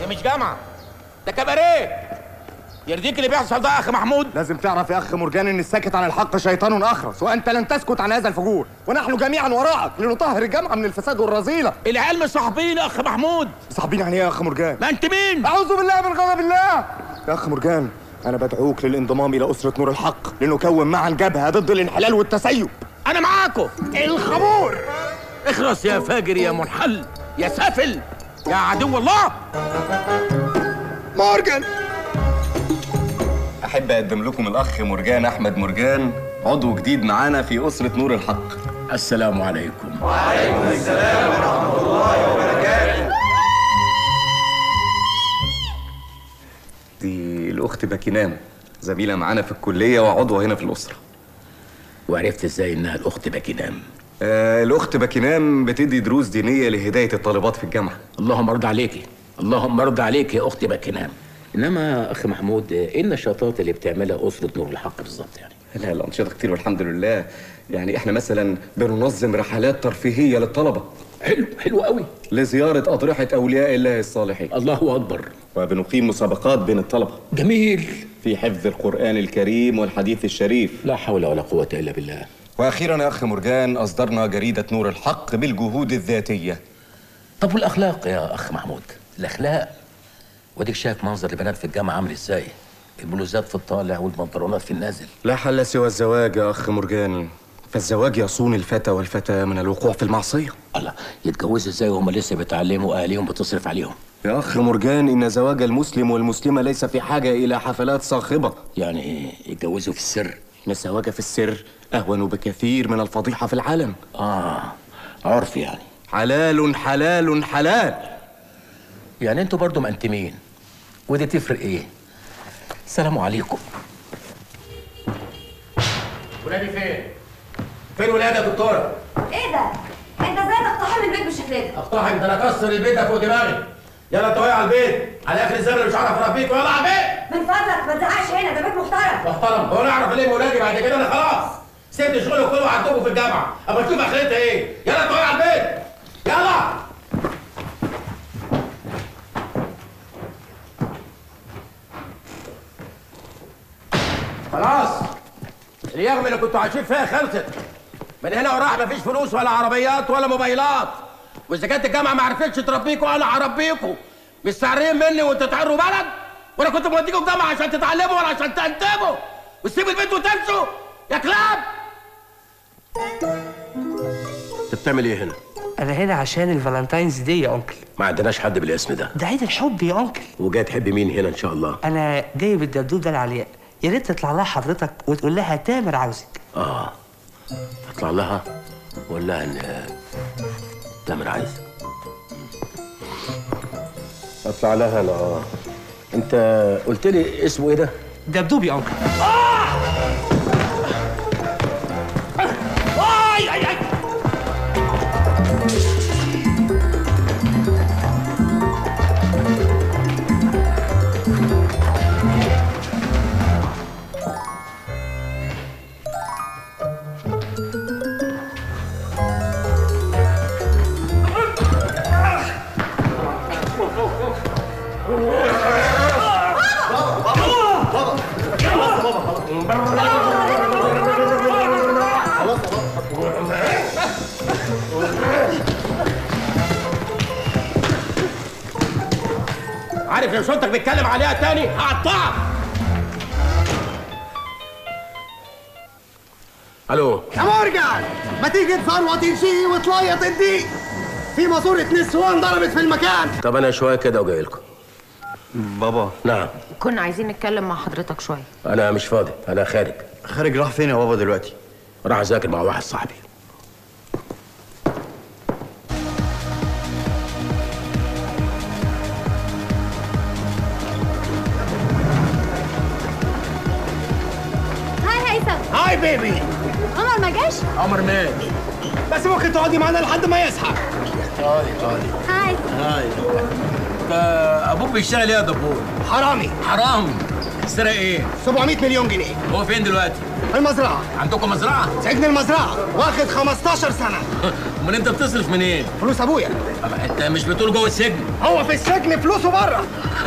دي مش جامعه ده كباريه يرضيك اللي بيحصل ده يا اخ محمود لازم تعرف يا اخ مرجان ان الساكت عن الحق شيطان اخرس وانت لن تسكت عن هذا الفجور ونحن جميعا وراءك لنطهر الجامعه من الفساد والرذيله العيال مصاحبين يا اخ محمود صاحبين يعني ايه يا اخ مرجان ما انت مين اعوذ بالله من غضب الله يا اخ مرجان انا بدعوك للانضمام الى اسره نور الحق لنكون معا جبهه ضد الانحلال والتسيب انا معاكم الخمور اخرس يا فاجر يا منحل يا سافل يا عدو الله مورجان احب اقدم لكم الاخ مرجان احمد مرجان عضو جديد معانا في اسره نور الحق السلام عليكم دي الاخت باكينام زميله معانا في الكليه وعضوه هنا في الاسره وعرفت ازاي انها الاخت باكينام آه الاخت باكينام بتدي دروس دينيه لهدايه الطالبات في الجامعه اللهم ارضى عليكي اللهم ارضى عليك يا اختي باكينام انما اخ محمود ايه النشاطات اللي بتعملها اسره نور الحق بالظبط يعني لا الانشطه كتير والحمد لله يعني احنا مثلا بننظم رحلات ترفيهيه للطلبه حلو حلو قوي لزياره اضرحه اولياء الله الصالحين الله اكبر وبنقيم مسابقات بين الطلبه جميل في حفظ القران الكريم والحديث الشريف لا حول ولا قوه الا بالله واخيرا يا اخ مرجان اصدرنا جريده نور الحق بالجهود الذاتيه طب والاخلاق يا اخ محمود الاخلاق وديك شايف منظر البنات في الجامعه عامل ازاي البلوزات في الطالع والبنطلونات في النازل لا حل سوى الزواج يا اخ مرجان فالزواج يصون الفتى والفتى من الوقوع في المعصيه الله يتجوزوا ازاي وهم لسه بيتعلموا اهاليهم بتصرف عليهم يا اخ مرجان ان زواج المسلم والمسلمه ليس في حاجه الى حفلات صاخبه يعني يتجوزوا في السر ان الزواج في السر اهون بكثير من الفضيحه في العالم اه عرف يعني حلال حلال حلال يعني انتوا برضو مقنتمين ودي تفرق ايه السلام عليكم ولادي فين فين ولادي يا دكتوره ايه ده؟ انت ازاي تقتحم البيت بالشكل ده؟ اقتحم ده انا اكسر البيت ده فوق دماغي يلا انت على البيت على اخر الزمن مش هعرف اربيك يلا على البيت من فضلك ما تزعقش هنا ده بيت محترم محترم هو انا اعرف الم ولادي بعد كده انا خلاص سبت شغلي كله وعدتكم في الجامعه اما تشوف اخرتها ايه يلا انت على البيت يلا خلاص اليوم اللي كنتوا عايشين فيها خلصت من هنا وراح مفيش فلوس ولا عربيات ولا موبايلات واذا كانت الجامعه ما عرفتش تربيكوا انا هربيكوا مستعرين مني وانتوا تعروا بلد وانا كنت موديكوا الجامعه عشان تتعلموا ولا عشان تنتجوا وتسيبوا البيت وتمشوا يا كلاب انت بتعمل ايه هنا؟ انا هنا عشان الفالنتاينز دي يا انكل ما عندناش حد بالاسم ده ده عيد الحب يا انكل وجاي تحب مين هنا ان شاء الله؟ انا جايب الدبدوب ده العلياء يا ريت تطلع لها حضرتك وتقول لها تامر عاوزك اه اطلع لها ولا لها ان تامر عايز اطلع لها انا اه انت قلت لي اسمه ايه ده؟ دبدوب يا انكل اي اي اي عارف لو صوتك بيتكلم عليها تاني هقطعك الو يا مرجان ما تيجي تثروت شي وتليط الديك في ماسورة نسوان ضربت في المكان طب انا شويه كده وجاي لكم بابا نعم كنا عايزين نتكلم مع حضرتك شويه انا مش فاضي انا خارج خارج راح فين يا بابا دلوقتي راح اذاكر مع واحد صاحبي هاي هيثم هاي بيبي عمر ما جاش عمر مات بس ممكن تقعدي معانا لحد ما يصحى هاي ابوك بيشتغل ايه يا دبور حرامي حرام سرق ايه 700 مليون جنيه هو فين دلوقتي في المزرعه عندكم مزرعه سجن المزرعه واخد 15 سنه امال انت بتصرف منين فلوس ابويا أما انت مش بتقول جوه السجن هو في السجن فلوسه بره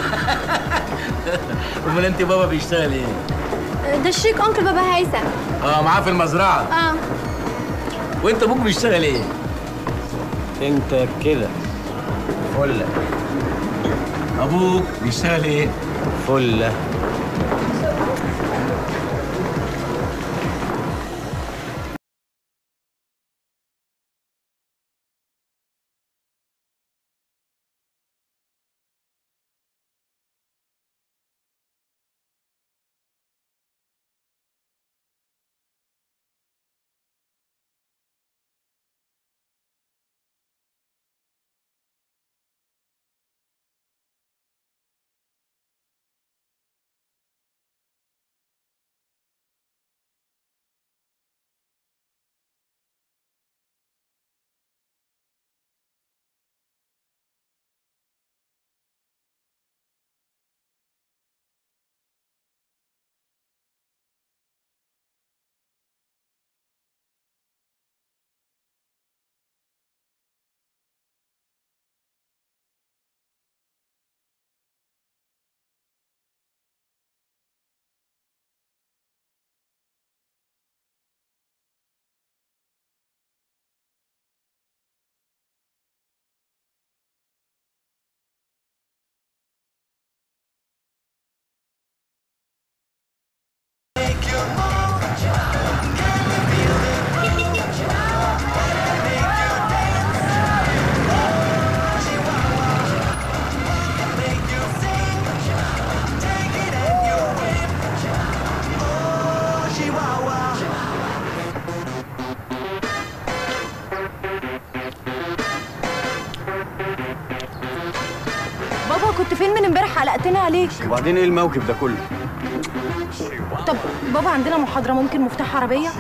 امال انت بابا بيشتغل ايه ده الشيك انكل بابا هيثم اه معاه في المزرعه اه وانت ابوك بيشتغل ايه انت كده فله ابوك بيشتغل ايه فله بابا كنت فين من امبارح قلقتنا عليك وبعدين ايه الموكب ده كله طب بابا عندنا محاضرة ممكن مفتاح عربية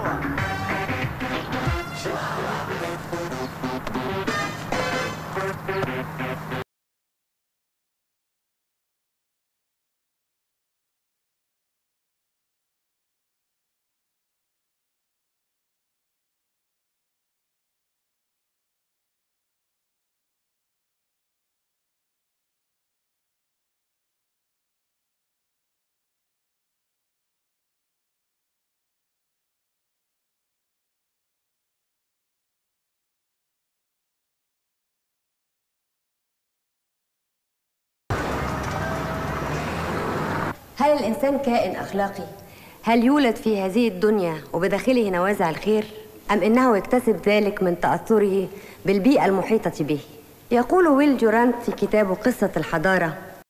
هل الإنسان كائن أخلاقي؟ هل يولد في هذه الدنيا وبداخله نوازع الخير؟ أم إنه يكتسب ذلك من تأثره بالبيئة المحيطة به؟ يقول ويل جورانت في كتابه قصة الحضارة